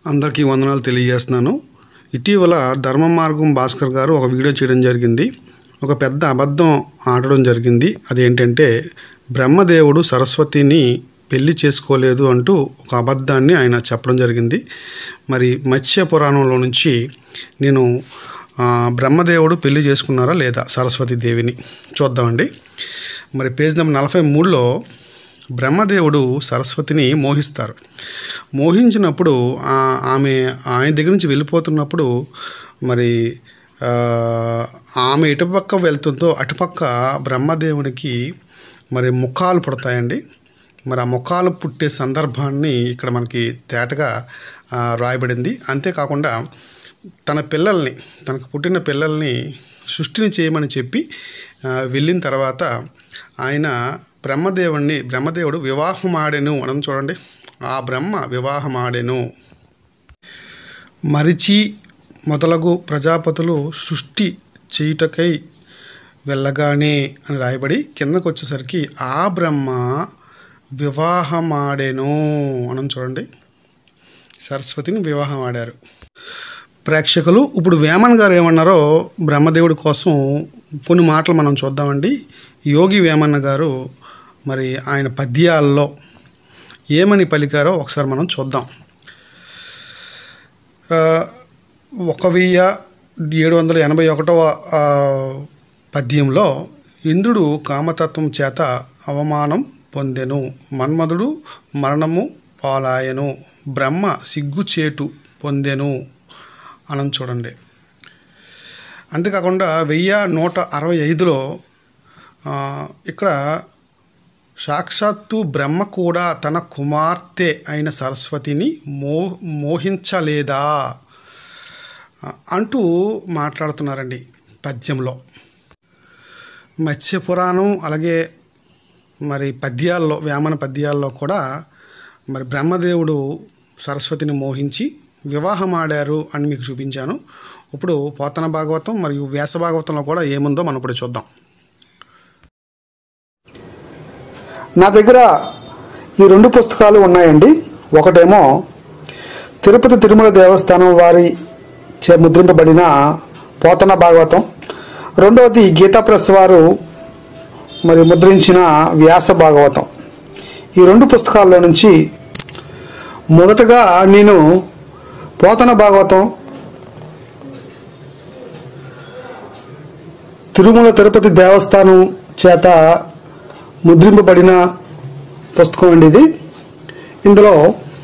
అందరికీ వందనాలు తెలియజేస్తున్నాను ఇటీవల ధర్మ మార్గం భాస్కర్ గారు ఒక వీడియో చేయడం జరిగింది ఒక పెద్ద అబద్ధం ఆడడం జరిగింది అదేంటంటే బ్రహ్మదేవుడు సరస్వతిని పెళ్లి చేసుకోలేదు అంటూ ఒక అబద్ధాన్ని ఆయన చెప్పడం జరిగింది మరి మత్స్య పురాణంలో నుంచి నేను ఆ, బ్రహ్మదేవుడు పెళ్లి చేసుకున్నారా లేదా సరస్వతి దేవిని చూద్దామండి మరి పేజ్ నెంబర్ నలభై మూడులో బ్రహ్మదేవుడు సరస్వతిని మోహిస్తారు మోహించినప్పుడు ఆ- ఆమె ఆయన దగ్గర నుంచి వెళ్ళిపోతున్నప్పుడు మరి ఆ, ఆమె ఇటుపక్క వెళ్తుందో అటుపక్క బ్రహ్మదేవునికి మరి ముఖాలు పుడతాయండి మరి ఆ ముఖాలు పుట్టే సందర్భాన్ని ఇక్కడ మనకి తేటగా ఆ, రాయబడింది అంతేకాకుండా తన పిల్లల్ని తనకు పుట్టిన పిల్లల్ని సృష్టిని చేయమని చెప్పి ఆ, వెళ్ళిన తర్వాత ఆయన బ్రహ్మదేవుణ్ణి బ్రహ్మదేవుడు వివాహమాడెను అని చూడండి ఆ బ్రహ్మ వివాహమాడెను మరిచి మొదలగు ప్రజాపతులు సృష్టి చేయుటకై వెళ్ళగానే అని రాయబడి కిందకు వచ్చేసరికి ఆ బ్రహ్మ వివాహమాడెను అని చూడండి సరస్వతిని వివాహం ఆడారు ప్రేక్షకులు ఇప్పుడు వేమన్ గారు ఏమన్నారో బ్రహ్మదేవుడి కోసం కొన్ని మాటలు మనం చూద్దామండి యోగి వేమన్న గారు మరి ఆయన పద్యాల్లో ఏమని పలికారో ఒకసారి మనం చూద్దాం ఆ, ఒక వెయ్యి ఏడు వందల ఎనభై ఒకటవ ఆ, పద్యంలో ఇంద్రుడు కామతత్వం చేత అవమానం పొందెను మన్మధుడు మరణము పాలాయను బ్రహ్మ సిగ్గుచేటు పొందెను అని చూడండి అంతేకాకుండా వెయ్యి నూట అరవై ఐదులో ఆ, ఇక్కడ సాక్షాత్తు బ్రహ్మ కూడా తన కుమార్తె అయిన సరస్వతిని మో మోహించలేదా ఆ, అంటూ మాట్లాడుతున్నారండి పద్యంలో మత్స్య పురాణం అలాగే మరి పద్యాల్లో వేమన పద్యాల్లో కూడా మరి బ్రహ్మదేవుడు సరస్వతిని మోహించి వివాహం ఆడారు అని మీకు చూపించాను ఇప్పుడు పోతన భాగవతం మరియు వ్యాస భాగవతంలో కూడా ఏముందో మనం ఇప్పుడు చూద్దాం నా దగ్గర ఈ రెండు పుస్తకాలు ఉన్నాయండి ఒకటేమో తిరుపతి తిరుమల దేవస్థానం వారి చే ముద్రింపబడిన పోతన భాగవతం రెండవది గీతా ప్రెస్ వారు మరి ముద్రించిన వ్యాస భాగవతం ఈ రెండు పుస్తకాల్లో నుంచి మొదటగా నేను పోతన భాగవతం తిరుమల తిరుపతి దేవస్థానం చేత ముద్రింపబడిన పుస్తకం అండి ఇది ఇందులో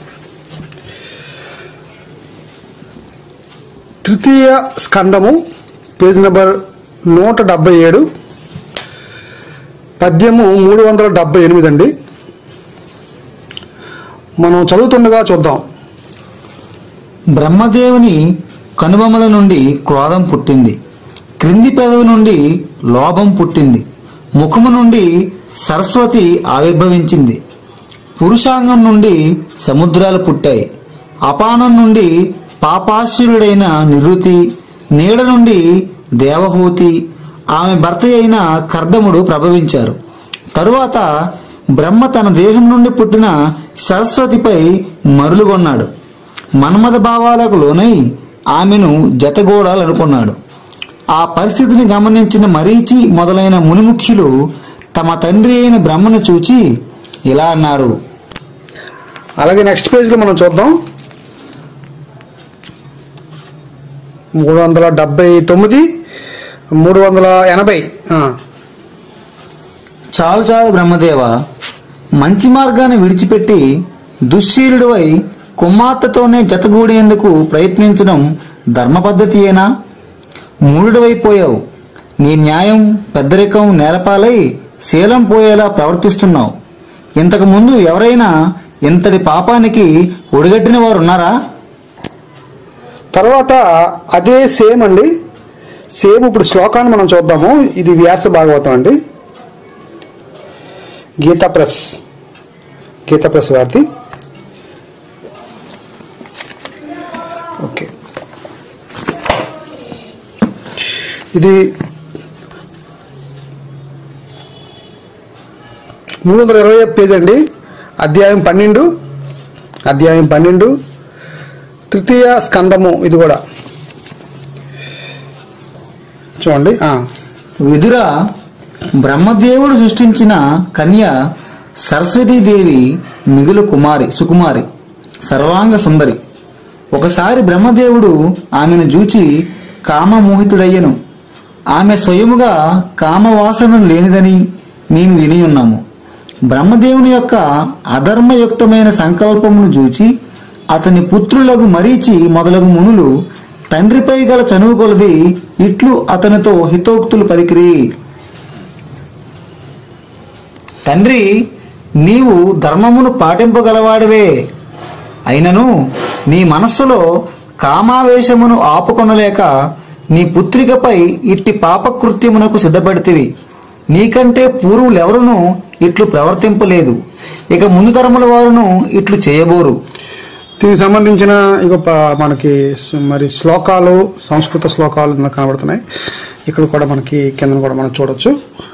తృతీయ స్కందము పేజ్ నెంబర్ నూట డెబ్బై ఏడు పద్యము మూడు వందల డెబ్బై ఎనిమిది అండి మనం చదువుతుండగా చూద్దాం బ్రహ్మదేవుని కనుబొమ్మల నుండి క్రోధం పుట్టింది క్రింది పెదవి నుండి లోభం పుట్టింది ముఖము నుండి సరస్వతి ఆవిర్భవించింది పురుషాంగం నుండి సముద్రాలు పుట్టాయి అపానం నుండి పాపాశ్యుడైన నిరుతి నీడ నుండి దేవహూతి ఆమె భర్త అయిన కర్దముడు ప్రభవించారు తరువాత బ్రహ్మ తన దేహం నుండి పుట్టిన సరస్వతిపై మరులుగొన్నాడు మన్మథ భావాలకు లోనై ఆమెను జతగూడాలనుకున్నాడు ఆ పరిస్థితిని గమనించిన మరీచి మొదలైన మునిముఖ్యులు తమ తండ్రి అయిన బ్రహ్మను చూచి ఇలా అన్నారు అలాగే నెక్స్ట్ పేజ్లో మనం చూద్దాం మూడు వందల డెబ్బై తొమ్మిది మూడు వందల ఎనభై ఆ. చాలు చాలు బ్రహ్మదేవ మంచి మార్గాన్ని విడిచిపెట్టి దుశ్శీలుడివై కుమార్తెతోనే జతగూడేందుకు ప్రయత్నించడం ధర్మ పద్ధతియేనా మూడుడివైపోయావు నీ న్యాయం పెద్దరికం నేలపాలై శీలం పోయేలా ప్రవర్తిస్తున్నావు ఇంతకు ముందు ఎవరైనా ఇంతటి పాపానికి ఒడిగట్టిన వారు ఉన్నారా తర్వాత అదే సేమ్ అండి సేమ్ ఇప్పుడు శ్లోకాన్ని మనం చూద్దాము ఇది వ్యాస భాగవతం అండి గీతా ప్రెస్ గీతా ప్రెస్ వారిది ఓకే ఇది మూడు వందల ఇరవై పేజ్ అండి అధ్యాయం పన్నెండు అధ్యాయం పన్నెండు తృతీయ స్కందము ఇది కూడా చూడండి ఆ, విదుర బ్రహ్మదేవుడు సృష్టించిన కన్య సరస్వతీదేవి మిగులు కుమారి సుకుమారి సర్వాంగ సుందరి ఒకసారి బ్రహ్మదేవుడు ఆమెను చూచి కామమోహితుడయ్యను ఆమె స్వయముగా కామవాసన లేనిదని మేము విని ఉన్నాము బ్రహ్మదేవుని యొక్క అధర్మయుక్తమైన సంకల్పమును చూచి అతని పుత్రులకు మరీచి మొదలగు మునులు తండ్రిపై గల చనువు కొలది ఇట్లు అతనితో హితోక్తులు పలికిరి తండ్రి నీవు ధర్మమును పాటింపగలవాడివే అయినను నీ మనస్సులో కామావేశమును ఆపుకొనలేక నీ పుత్రికపై ఇట్టి పాపకృత్యమునకు సిద్ధపడితివి నీకంటే పూర్వులెవరునూ ఇట్లు ప్రవర్తింపలేదు ఇక ముందు తరముల వారును ఇట్లు చేయబోరు దీనికి సంబంధించిన ఇక ప- మనకి స్- మరి శ్లోకాలు సంస్కృత శ్లోకాలు ఇందులో కనబడుతున్నాయి ఇక్కడ కూడా మనకి కింద కూడా మనం చూడొచ్చు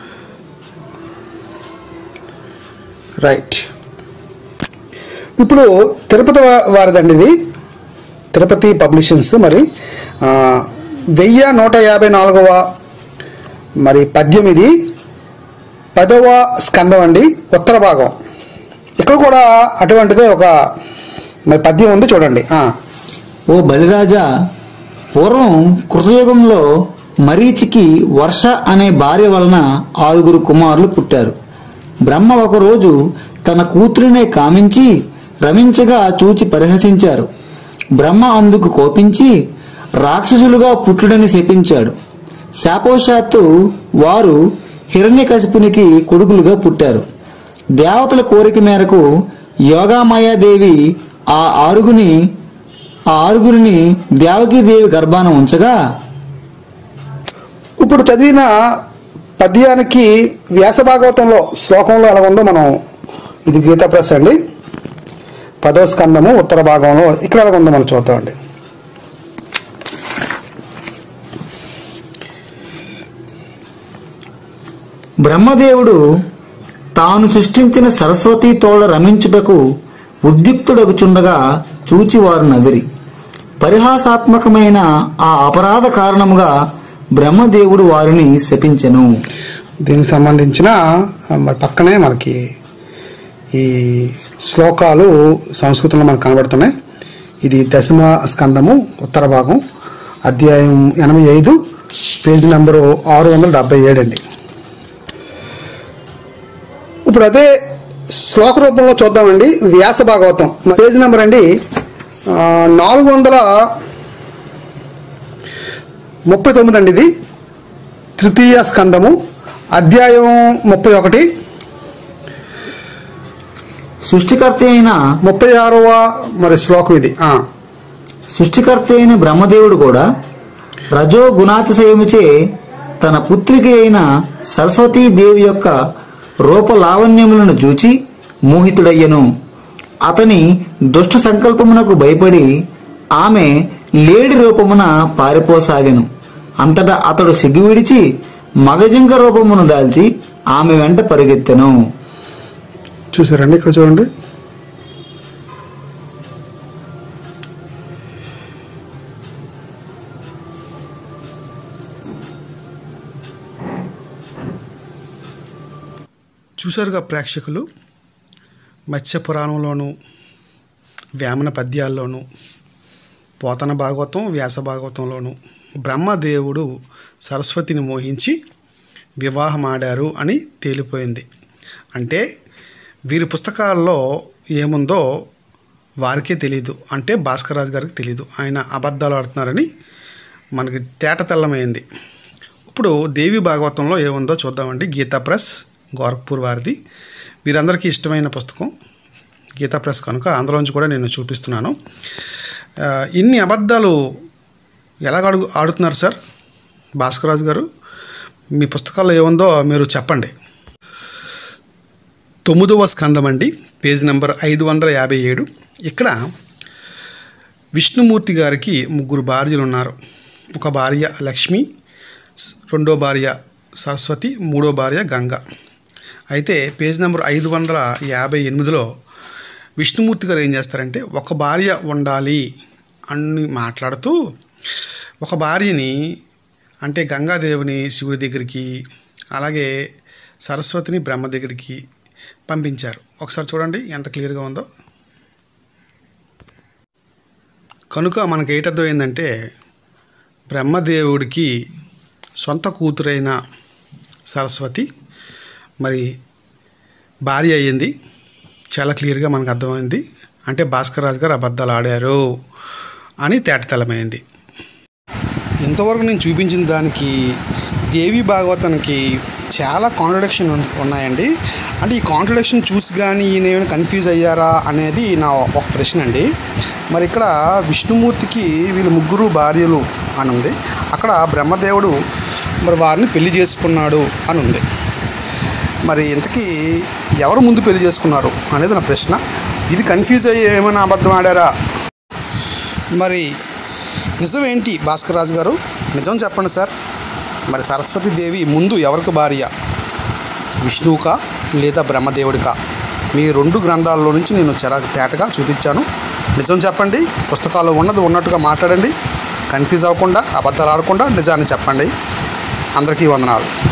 రైట్ ఇప్పుడు తిరుపతి వా- వారిదండి ఇది తిరుపతి పబ్లిషన్స్ మరి ఆ, వెయ్యి నూట యాభై నాలుగవ మరి పద్యం ఇది పదవ స్కందం అండి ఉత్తర భాగం ఇక్కడ కూడా అటువంటిదే ఒక మరి పద్యం ఉంది చూడండి ఆ, ఓ బలిరాజా పూర్వం కృతయుగంలో మరీచికి వర్ష అనే భార్య వలన ఆరుగురు కుమారులు పుట్టారు బ్రహ్మ ఒకరోజు తన కూతురినే కామించి రమించగా చూచి పరిహసించారు బ్రహ్మ అందుకు కోపించి రాక్షసులుగా పుట్టుడని శపించాడు శాపోశాత్తు వారు హిరణ్యకశిపునికి కొడుకులుగా పుట్టారు దేవతల కోరిక మేరకు యోగామాయాదేవి ఆ ఆరుగుని ఆ ఆరుగురిని దేవకీదేవి గర్భాన ఉంచగా ఇప్పుడు చదివిన పద్యానికి వ్యాస భాగవతంలో శ్లోకంలో ఎలా ఉందో మనం ఇది గీతా ప్రెస్ అండి పదో స్కందము ఉత్తర భాగంలో ఇక్కడ ఎలా ఉందో మనం చూద్దామండి బ్రహ్మదేవుడు తాను సృష్టించిన సరస్వతి తోడ రమించుటకు ఉద్యుక్తుడగుచుండగా చూచివారు నదిరి పరిహాసాత్మకమైన ఆ అపరాధ కారణముగా బ్రహ్మదేవుడు వారిని శపించెను దీనికి సంబంధించిన ఆ, మరి పక్కనే మనకి ఈ శ్లోకాలు సంస్కృతంలో మనకు కనబడుతున్నాయి ఇది దశమ స్కందము ఉత్తర భాగం అధ్యాయం ఎనభై ఐదు పేజీ నెంబరు ఆరు వందల డెబ్బై ఏడు అండి ఇప్పుడు అదే శ్లోక రూపంలో చూద్దామండి వ్యాస భాగవతం పేజీ నెంబర్ అండి ఆ, నాలుగు వందల ముప్పై తొమ్మిది అండి ఇది తృతీయ స్కందము అధ్యాయం ముప్పై ఒకటి సృష్టికర్త అయిన ముప్పై ఆరవ మరి శ్లోకం ఇది ఆ, సృష్టికర్త అయిన బ్రహ్మదేవుడు కూడా రజో గుణాతిశయముచే తన పుత్రిక అయిన సరస్వతీ దేవి యొక్క రూప లావణ్యములను చూచి మోహితుడయ్యను అతని దుష్ట సంకల్పమునకు భయపడి ఆమె లేడి రూపమున పారిపోసాగెను అంతటా అతడు సిగ్గు విడిచి మగజింక రూపమును దాల్చి ఆమె వెంట పరిగెత్తెను చూసారండి ఇక్కడ చూడండి చూశారుగా ప్రేక్షకులు మత్స్య పురాణంలోను వేమన పద్యాల్లోనూ పోతన భాగవతం వ్యాస భాగవతంలోను బ్రహ్మదేవుడు సరస్వతిని మోహించి వివాహమాడారు అని తేలిపోయింది అంటే వీరి పుస్తకాల్లో ఏముందో వారికే తెలియదు అంటే భాస్కర్ గారికి తెలియదు ఆయన అబద్ధాలు ఆడుతున్నారని మనకి తేట తెల్లమైంది ఇప్పుడు దేవి భాగవతంలో ఏముందో చూద్దామండి గీతా ప్రెస్ గోరఖ్పూర్ వారిది వీరందరికీ ఇష్టమైన పుస్తకం గీతా ప్రెస్ కనుక అందులోంచి కూడా నేను చూపిస్తున్నాను ఆ, ఇన్ని అబద్ధాలు ఎలాగ అడుగు ఆడుతున్నారు సార్ భాస్కరాజు గారు మీ పుస్తకాల్లో ఏముందో మీరు చెప్పండి తొమ్మిదవ స్కందం అండి పేజ్ నెంబర్ ఐదు వందల యాభై ఏడు ఇక్కడ విష్ణుమూర్తి గారికి ముగ్గురు భార్యలు ఉన్నారు ఒక భార్య లక్ష్మి స్- రెండో భార్య సరస్వతి మూడో భార్య గంగ అయితే పేజ్ నెంబర్ ఐదు వందల యాభై ఎనిమిదిలో విష్ణుమూర్తి గారు ఏం చేస్తారంటే ఒక భార్య ఉండాలి అని మాట్లాడుతూ ఒక భార్యని అంటే గంగాదేవిని శివుడి దగ్గరికి అలాగే సరస్వతిని బ్రహ్మ దగ్గరికి పంపించారు ఒకసారి చూడండి ఎంత క్లియర్గా ఉందో కనుక మనకి ఏంటర్థమైందంటే బ్రహ్మదేవుడికి సొంత కూతురైన సరస్వతి మరి భార్య అయ్యింది చాలా క్లియర్గా మనకు అర్థమైంది అంటే భాస్కర్ రాజు గారు అబద్ధాలు ఆడారు అని తేటతెల్లమైంది ఇంతవరకు నేను చూపించిన దానికి దేవి భాగవతానికి చాలా కాంట్రడిక్షన్ ఉన్నాయండి అంటే ఈ కాంట్రడిక్షన్ చూసి కానీ ఈయన ఏమైనా కన్ఫ్యూజ్ అయ్యారా అనేది నా ఒక ప్రశ్న అండి మరి ఇక్కడ విష్ణుమూర్తికి వీళ్ళు ముగ్గురు భార్యలు అని ఉంది అక్కడ బ్రహ్మదేవుడు మరి వారిని పెళ్లి చేసుకున్నాడు అని ఉంది మరి ఇంతకీ ఎవరు ముందు పెళ్లి చేసుకున్నారు అనేది నా ప్రశ్న ఇది కన్ఫ్యూజ్ అయ్యి ఏమైనా అబద్ధం ఆడారా మరి నిజం ఏంటి భాస్కర్ రాజు గారు నిజం చెప్పండి సార్ మరి సరస్వతి దేవి ముందు ఎవరికి భార్య విష్ణువుకా లేదా బ్రహ్మదేవుడికా మీ రెండు గ్రంథాల్లో నుంచి నేను చాలా తేటగా చూపించాను నిజం చెప్పండి పుస్తకాల్లో ఉన్నది ఉన్నట్టుగా మాట్లాడండి కన్ఫ్యూజ్ అవ్వకుండా అబద్ధాలు ఆడకుండా నిజాన్ని చెప్పండి అందరికీ వందనాలు